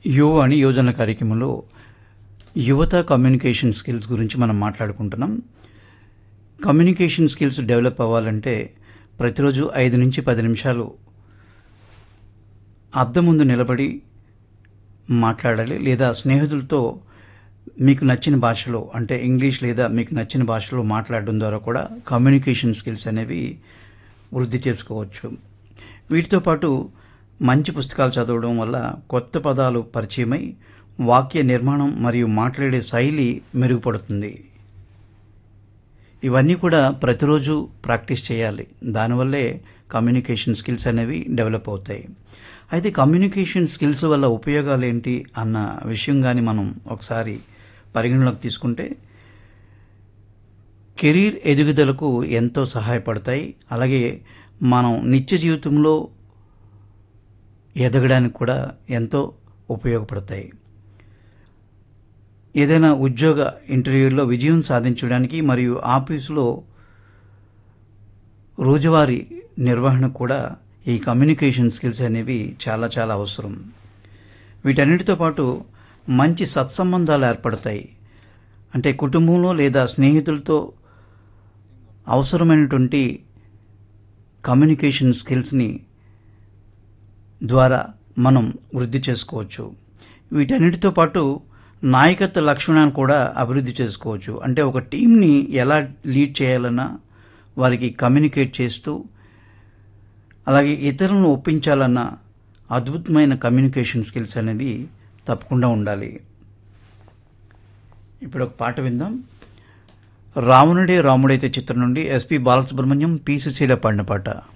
యువ అని యోజన కార్యక్రమంలో యువత కమ్యూనికేషన్ స్కిల్స్ గురించి మనం మాట్లాడుకుంటున్నాం కమ్యూనికేషన్ స్కిల్స్ డెవలప్ అవ్వాలంటే ప్రతిరోజు ఐదు నుంచి పది నిమిషాలు అద్దం ముందు నిలబడి మాట్లాడాలి లేదా స్నేహితులతో మీకు నచ్చిన భాషలో అంటే ఇంగ్లీష్ లేదా మీకు నచ్చిన భాషలో మాట్లాడడం ద్వారా కూడా కమ్యూనికేషన్ స్కిల్స్ అనేవి వృద్ధి చేసుకోవచ్చు వీటితో పాటు మంచి పుస్తకాలు చదవడం వల్ల కొత్త పదాలు పరిచయమై వాక్య నిర్మాణం మరియు మాట్లాడే శైలి మెరుగుపడుతుంది ఇవన్నీ కూడా ప్రతిరోజు ప్రాక్టీస్ చేయాలి దానివల్లే కమ్యూనికేషన్ స్కిల్స్ అనేవి డెవలప్ అవుతాయి అయితే కమ్యూనికేషన్ స్కిల్స్ వల్ల ఉపయోగాలు ఏంటి అన్న విషయం కానీ మనం ఒకసారి పరిగణలోకి తీసుకుంటే కెరీర్ ఎదుగుదలకు ఎంతో సహాయపడతాయి అలాగే మనం నిత్య జీవితంలో ఎదగడానికి కూడా ఎంతో ఉపయోగపడతాయి ఏదైనా ఉద్యోగ ఇంటర్వ్యూలో విజయం సాధించడానికి మరియు ఆఫీసులో రోజువారీ నిర్వహణ కూడా ఈ కమ్యూనికేషన్ స్కిల్స్ అనేవి చాలా చాలా అవసరం వీటన్నిటితో పాటు మంచి సత్సంబంధాలు ఏర్పడతాయి అంటే కుటుంబంలో లేదా స్నేహితులతో అవసరమైనటువంటి కమ్యూనికేషన్ స్కిల్స్ని ద్వారా మనం వృద్ధి చేసుకోవచ్చు వీటన్నిటితో పాటు నాయకత్వ లక్షణాన్ని కూడా అభివృద్ధి చేసుకోవచ్చు అంటే ఒక టీంని ఎలా లీడ్ చేయాలన్నా వారికి కమ్యూనికేట్ చేస్తూ అలాగే ఇతరులను ఒప్పించాలన్న అద్భుతమైన కమ్యూనికేషన్ స్కిల్స్ అనేవి తప్పకుండా ఉండాలి ఇప్పుడు ఒక పాట విందాం రావణుడే రాముడైతే చిత్రం నుండి ఎస్పి బాలసుబ్రహ్మణ్యం పీసీసీలో పాడిన పాట